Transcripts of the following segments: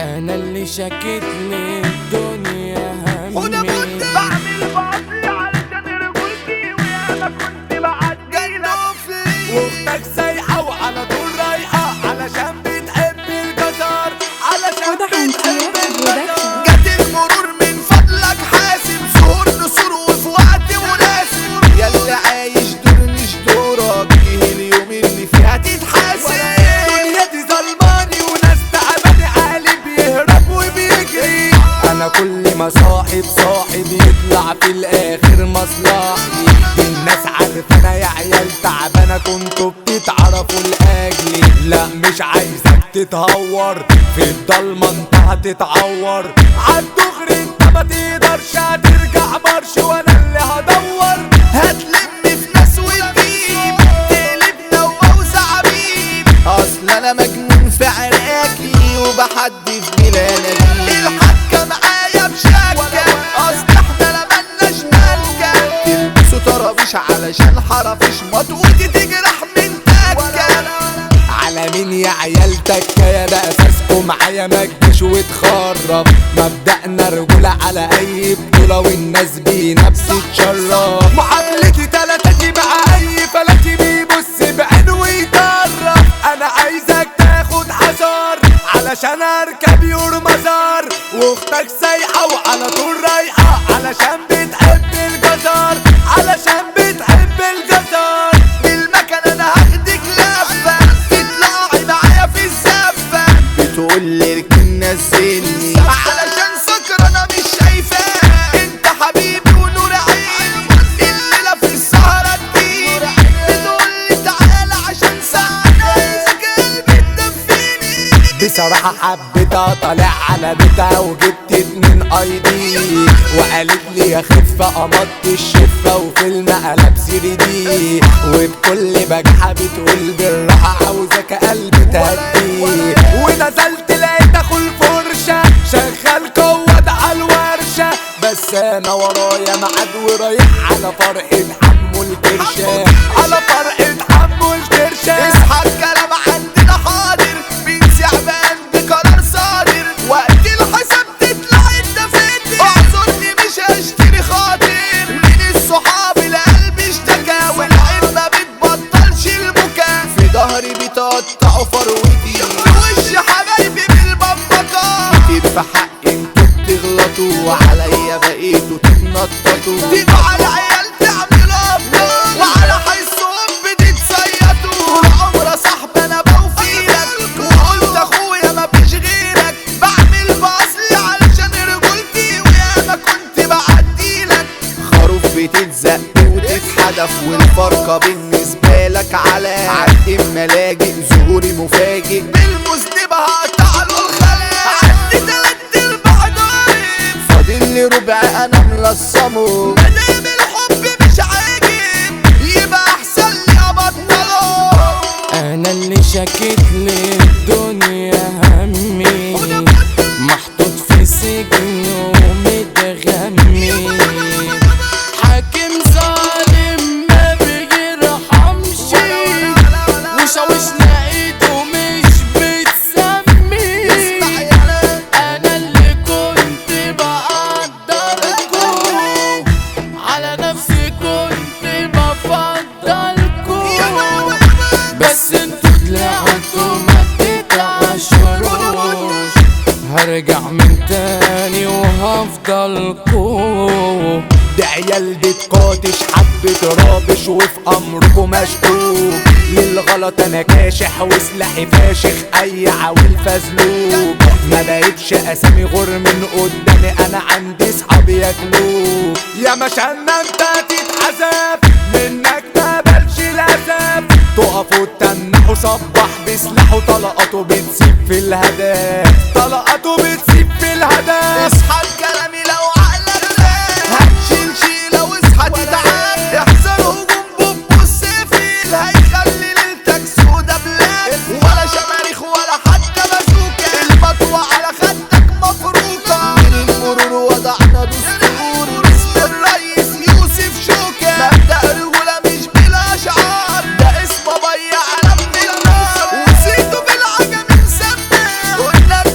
انا اللي شكيت للدنيا وده همي كنت بعمل بعضي علشان رجولتي وياما كنت بعدي لك واختك سايحة وعلى طول رايحة علشان بتحب الجزر علشان واضح إن بتحب فيها الجزر production. جت المرور من فضلك حاسب سهور نسور وفي وقت مناسب يلا عايش دور مش دورك جه اليوم اللي فيها تتحاسب الدنيا دي ظلماني وناس تعباني عقلي بيهرب وبيجري انا كل ما صاحب صاحب يطلع في الاخر مصلحتي الناس عارف انا يا عيال تعبانه كنتوا بتتعرفوا لاجلي لا مش عايزك تتهور في الضلمه انت هتتعور عالدغري انت ما تقدرش هترجع مرش وانا اللي هدور هتلم في ناس وتجيب تقلبنا وموزع عبيب اصل انا مجنون في عراكي وبحدف بلا نجيب الحكه معايا بشكه اصل احنا لا ملناش ملكه تلبسوا طرابيش علشان حرفيش مطوتي تجرح من تكه على مين يا عيال تكه يا بقى فاسكوا معايا ما تجيش وتخرب مبدأنا رجولة على اي بطولة والناس بينا بتتشرف معاملتي تلاتاتي مع اي فلاتي بيبص بعينه ويطرف انا عايزك تاخد حذر علشان اركب يور مزار واختك سايحة وعلى طول رايحة علشان بتحب الجزر علشان بتحب الجزر بالمكان انا هاخدك لفة تطلعي معايا في الزفة بتقول لي اركن نزلني علشان سكر انا مش شايفاه انت حبيبي ونور عيني الليلة في السهرة تجيني بتقول لي تعالى عشان ساعة عايزك قلبي تدفيني بصراحة حبيتها طالع على بيتها وجبت اتنين اي دي وقالت لي يا خفة قمضت الشفة وفيلم قلب 3 دي وبكل بجحة بتقول بالراحة عاوزك قلبي تهدي ونزلت لقيت اخو الفرشة شغال قواد على الورشة بس انا ورايا ميعاد ورايح على فرقة حمو الكرشة على فرقة حمو الكرشة اصحى الكلام عندنا حاضر بينزع بقلب قرار صادر وقت الحساب تطلع انت فاتر اعذرني مش هشتري خاطر من الصحاب القلب اشتكى والعين ما بتبطلش البكا في ظهري بتقطعوا فروتي وش حبايبي بالبطاقة كتير في حقي انتوا بتغلطوا وعليا بقيتوا تتنططوا تيجوا على عيال تعملوا ابطال وعلى حسهم بتتصيطوا طول عمر صاحب انا بوفيلك وقلت اخويا ما فيش غيرك بعمل باصلي علشان رجولتي وياما كنت بعديلك خروف بتتزق وتتحدف والفرقة بالنسبة لك على عد ملاجئ ظهوري مفاجئ بالمذنب هقطع له الخلايا عندي تلات ارباع ضايق فاضل لي ربع انا ملصمه مدام الحب مش عاجب يبقى احسن لي ابطله انا اللي شكيت للدنيا همي محطوط في سجن ومتغمي حاكم ظالم ما بيرحمش وشاوشنا ايده مش بتسمي انا اللي كنت بقدركم على نفسي كنت بفضلكم بس انتوا طلعتوا ما تتعشروش هرجع من تاني وهفضلكم ده عيال بتقاتش حبة رابش وفي امركم مشكوك للغلط انا كاشح وسلاحي فاشخ اي عويل فزلوك ما بقتش اسامي غور من قدامي انا عندي صحاب ياكلوك يا مشانا انت هتتعذب منك ما بلش العذاب تقف وتنحوا صبح بسلاحه طلقاته بتسيب في الهداف طلقاته بتسيب في الهداف اصحى الكلام لو عقلك زاد هتشيل شيله واصحى تتعب احذروا هجوم بوب والسيفيل هيخلي ليلتك سودا بلاد ولا شماريخ ولا حتى بازوكا المطوة على خدك مفروكة من المرور وضعنا دستور باسم الرئيس يوسف شوكة مبدأ رجولة مش بلا شعار ده اسمه ضيع علم النار وسيته بالعجم مسمى قلنا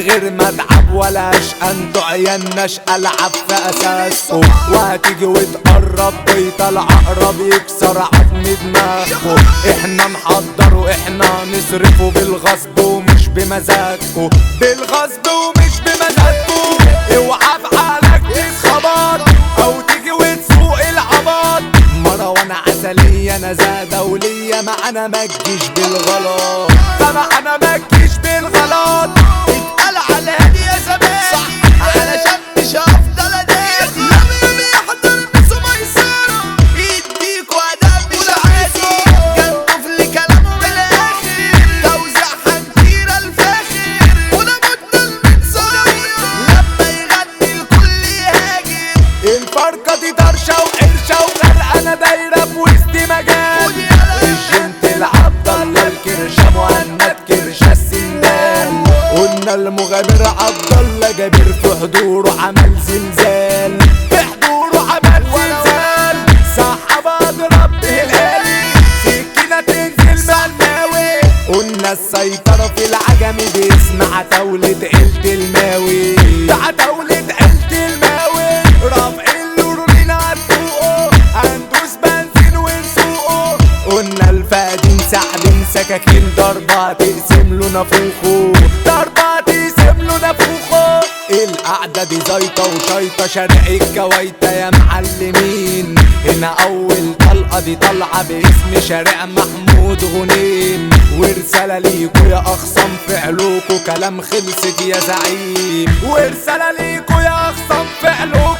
غير ما اتعب ولا اشقى انتوا عيالناش العب في اساسكم وهتيجي وتقرب ويطلع اقرب يكسر عظم دماغكم احنا نحضر واحنا نصرفه بالغصب ومش بمزاجكم بالغصب ومش بمزاجكم اوعى في حالك تتخبط او تيجي وتسوق العبط مروان عسلية انا زادة وليا معانا ما تجيش بالغلط فمعانا ما تجيش بالغلط اتقال على هادي يا زمان صح علشان مش هفضل اداري لما بيحضر بس ما يصير يديكوا ادب مش عادي كان طفل كلامه من الاخر توزيع حنكيرة الفاخر ولا بد المتصور لما يغني الكل يهاجر الفرقة دي طرشة وقرشة وغرقانة دايرة في وسط مجال الجنت العبد الله الكرشة مهند كرشة السندال قلنا المغامر عبد الله جابر في حضوره عمل زلزال في حضوره عمل زلزال سحب اضرب به الالي سكينة تنزل معناوي قلنا السيطرة في العجم باسم عتاولة قلة الماوي عتاولة قلة الماوي رافع اللورين عالفوقه هندوس بنزين ونسوقه قلنا الفادين سحب سكاكين ضربة تقسم له نافوخه ضربة تقسم له نافوخه القعدة دي زيطة وشيطة شرق الكويتة يا معلمين هنا أول طلقة دي طالعة باسم شارع محمود غنيم ورسالة ليكوا يا أخصم فعلوكوا كلام خلصت يا زعيم ورسالة ليكوا يا أخصم فعلوكوا